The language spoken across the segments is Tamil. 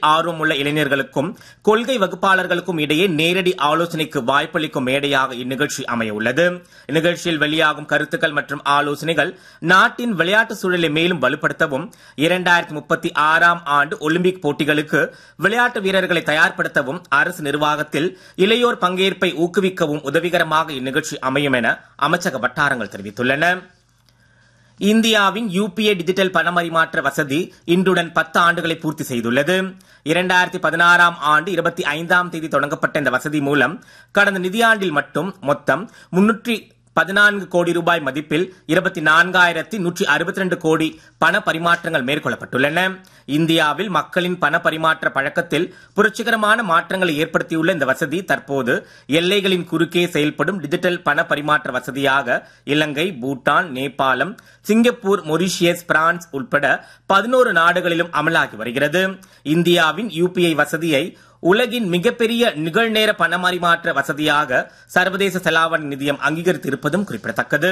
ஆர்வமுள்ள இளைஞர்களுக்கும் கொள்கை வகுப்பாளர்களுக்கும் இடையே நேரடி ஆலோசனைக்கு வாய்ப்பளிக்கும் மேடையாக இந்நிகழ்ச்சி அமைய உள்ளது இந்நிகழ்ச்சியில் வெளியாகும் கருத்துக்கள் மற்றும் ஆலோசனைகள் நாட்டின் விளையாட்டு சூழலை மேலும் வலுப்படுத்தவும் இரண்டாயிரத்தி முப்பத்தி ஆறாம் ஆண்டு ஒலிம்பிக் போட்டிகளுக்கு விளையாட்டு வீரர்களை தயார்படுத்தவும் அரசு நிர்வாகத்தில் இளையோர் பங்கேற்பை ஊக்குவிக்கவும் உதவிகரமாக இந்நிகழ்ச்சி அமையும் என அமைச்சக வட்டாரங்கள் தெரிவித்துள்ளன இந்தியாவின் யுபிஐ டிஜிட்டல் பணமரிமாற்ற வசதி இன்றுடன் பத்து ஆண்டுகளை பூர்த்தி செய்துள்ளது இரண்டாயிரத்தி பதினாறாம் ஆண்டு இருபத்தி ஐந்தாம் தேதி தொடங்கப்பட்ட இந்த வசதி மூலம் கடந்த நிதியாண்டில் மட்டும் மொத்தம் முன்னூற்றி பதினான்கு கோடி ரூபாய் மதிப்பில் இருபத்தி நான்காயிரத்தி நூற்றி அறுபத்தி ரெண்டு கோடி பண பரிமாற்றங்கள் மேற்கொள்ளப்பட்டுள்ளன இந்தியாவில் மக்களின் பண பரிமாற்ற பழக்கத்தில் புரட்சிகரமான மாற்றங்களை ஏற்படுத்தியுள்ள இந்த வசதி தற்போது எல்லைகளின் குறுக்கே செயல்படும் டிஜிட்டல் பண பரிமாற்ற வசதியாக Ilangai Bhutan Nepalam Singapore Mauritius France உட்பட பதினோரு நாடுகளிலும் அமலாகி வருகிறது இந்தியாவின் யுபிஐ வசதியை உலகின் மிகப்பெரிய நிகழ்நேர பணமரிமாற்ற வசதியாக சர்வதேச செலாவணி நிதியம் அங்கீகரித்திருப்பதும் குறிப்பிடத்தக்கது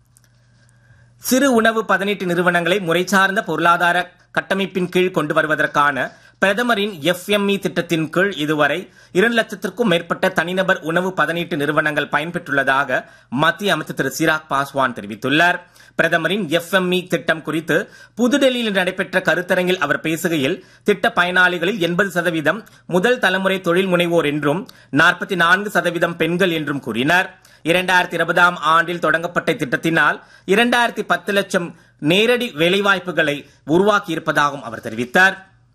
சிறு உணவு பதனீட்டு நிறுவனங்களை முறைசார்ந்த பொருளாதார கட்டமைப்பின் கீழ் கொண்டு வருவதற்கான பிரதமரின் எஃப்எம்இ திட்டத்தின் கீழ் இதுவரை இரண்டு லட்சத்திற்கும் மேற்பட்ட தனிநபர் உணவு பதனீட்டு நிறுவனங்கள் பயன்பெற்றுள்ளதாக மத்திய அமைச்சர் திரு சிராக் பாஸ்வான் தெரிவித்துள்ளார் பிரதமரின் எஃப்எம்இ திட்டம் குறித்து புதுடெல்லியில் நடைபெற்ற கருத்தரங்கில் அவர் பேசுகையில் திட்ட பயனாளிகளில் எண்பது சதவீதம் முதல் தலைமுறை தொழில் முனைவோர் என்றும் நாற்பத்தி நான்கு சதவீதம் பெண்கள் என்றும் கூறினார் இரண்டாயிரத்தி இருபதாம் ஆண்டில் தொடங்கப்பட்ட திட்டத்தினால் இரண்டாயிரத்தி பத்து லட்சம் நேரடி வேலைவாய்ப்புகளை உருவாக்கியிருப்பதாகவும் அவர் தெரிவித்தார்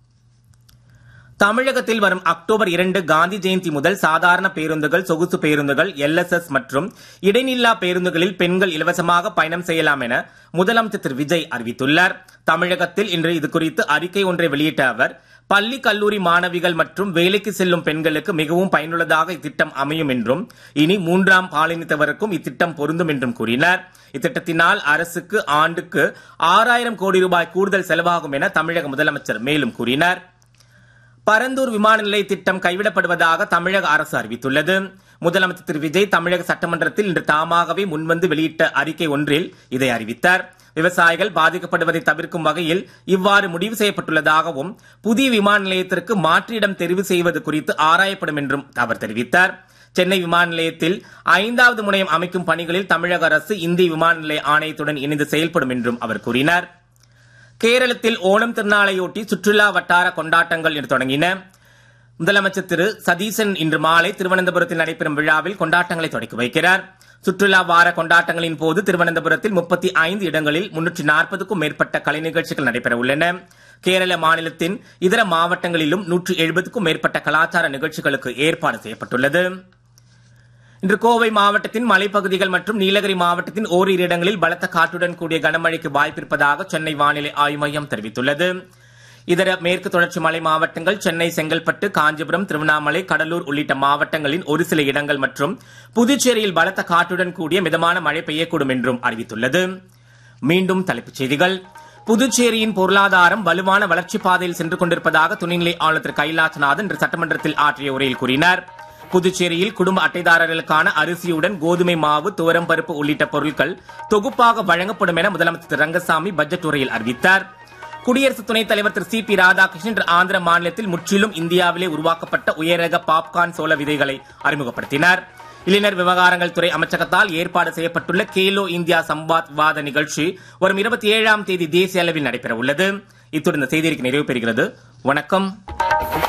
தமிழகத்தில் வரும் அக்டோபர் இரண்டு காந்தி ஜெயந்தி முதல் சாதாரண பேருந்துகள் சொகுசு பேருந்துகள் எல்எஸ்எஸ் மற்றும் இடைநில்லா பேருந்துகளில் பெண்கள் இலவசமாக பயணம் செய்யலாம் என முதலமைச்சர் திரு விஜய் அறிவித்துள்ளார் தமிழகத்தில் இன்று இதுகுறித்து அறிக்கை ஒன்றை வெளியிட்ட அவர் பள்ளி கல்லூரி மாணவிகள் மற்றும் வேலைக்கு செல்லும் பெண்களுக்கு மிகவும் பயனுள்ளதாக இத்திட்டம் அமையும் என்றும் இனி மூன்றாம் பாலினத்தவருக்கும் இத்திட்டம் பொருந்தும் என்றும் கூறினார் இத்திட்டத்தினால் அரசுக்கு ஆண்டுக்கு ஆறாயிரம் கோடி ரூபாய் கூடுதல் செலவாகும் என தமிழக முதலமைச்சர் மேலும் கூறினார் பரந்தூர் விமான நிலைய திட்டம் கைவிடப்படுவதாக தமிழக அரசு அறிவித்துள்ளது முதலமைச்சர் திரு விஜய் தமிழக சட்டமன்றத்தில் இன்று தாமாகவே முன்வந்து வெளியிட்ட அறிக்கை ஒன்றில் இதை அறிவித்தார் விவசாயிகள் பாதிக்கப்படுவதை தவிர்க்கும் வகையில் இவ்வாறு முடிவு செய்யப்பட்டுள்ளதாகவும் புதிய விமான நிலையத்திற்கு மாற்று இடம் தெரிவு செய்வது குறித்து ஆராயப்படும் என்றும் அவர் தெரிவித்தார் சென்னை விமான நிலையத்தில் ஐந்தாவது முனையம் அமைக்கும் பணிகளில் தமிழக அரசு இந்திய விமான நிலைய ஆணையத்துடன் இணைந்து செயல்படும் என்றும் அவர் கூறினார் கேரளத்தில் ஓணம் திருநாளையொட்டி சுற்றுலா வட்டார கொண்டாட்டங்கள் இன்று தொடங்கின முதலமைச்சர் திரு சதீசன் இன்று மாலை திருவனந்தபுரத்தில் நடைபெறும் விழாவில் கொண்டாட்டங்களை தொடக்கி வைக்கிறார் சுற்றுலா வார கொண்டாட்டங்களின் போது திருவனந்தபுரத்தில் முப்பத்தி ஐந்து இடங்களில் முன்னூற்றி நாற்பதுக்கும் மேற்பட்ட கலை நிகழ்ச்சிகள் நடைபெற உள்ளன கேரள மாநிலத்தின் இதர மாவட்டங்களிலும் நூற்றி எழுபதுக்கும் மேற்பட்ட கலாச்சார நிகழ்ச்சிகளுக்கு ஏற்பாடு செய்யப்பட்டுள்ளது இன்று கோவை மாவட்டத்தின் மலைப்பகுதிகள் மற்றும் நீலகிரி மாவட்டத்தின் ஓரிரு இடங்களில் பலத்த காற்றுடன் கூடிய கனமழைக்கு வாய்ப்பிருப்பதாக சென்னை வானிலை ஆய்வு மையம் தெரிவித்துள்ளது இதர மேற்கு தொடர்ச்சி மலை மாவட்டங்கள் சென்னை செங்கல்பட்டு காஞ்சிபுரம் திருவண்ணாமலை கடலூர் உள்ளிட்ட மாவட்டங்களின் ஒரு சில இடங்கள் மற்றும் புதுச்சேரியில் பலத்த காற்றுடன் கூடிய மிதமான மழை பெய்யக்கூடும் என்றும் அறிவித்துள்ளது மீண்டும் தலைப்புச் செய்திகள் புதுச்சேரியின் பொருளாதாரம் வலுவான வளர்ச்சிப் பாதையில் சென்று கொண்டிருப்பதாக துணைநிலை ஆளுநர் திரு கைலாசநாதன் இன்று சட்டமன்றத்தில் ஆற்றிய உரையில் கூறினார் புதுச்சேரியில் குடும்ப அட்டைதாரர்களுக்கான அரிசியுடன் கோதுமை மாவு துவரம் பருப்பு உள்ளிட்ட பொருட்கள் தொகுப்பாக வழங்கப்படும் என முதலமைச்சர் திரு ரங்கசாமி பட்ஜெட் உரையில் அறிவித்தார் குடியரசு துணைத் தலைவர் திரு சி பி ராதாகிருஷ்ணன் இன்று ஆந்திர மாநிலத்தில் முற்றிலும் இந்தியாவிலே உருவாக்கப்பட்ட உயரக பாப்கார்ன் சோள விதைகளை அறிமுகப்படுத்தினார் இளைஞர் விவகாரங்கள் துறை அமைச்சகத்தால் ஏற்பாடு செய்யப்பட்டுள்ள கேலோ இந்தியா சம்பாத் விவாத நிகழ்ச்சி வரும் இருபத்தி ஏழாம் தேதி தேசிய அளவில் நடைபெற உள்ளது இத்துடன் இந்த செய்திக்கு நிறைவு பெறுகிறது வணக்கம்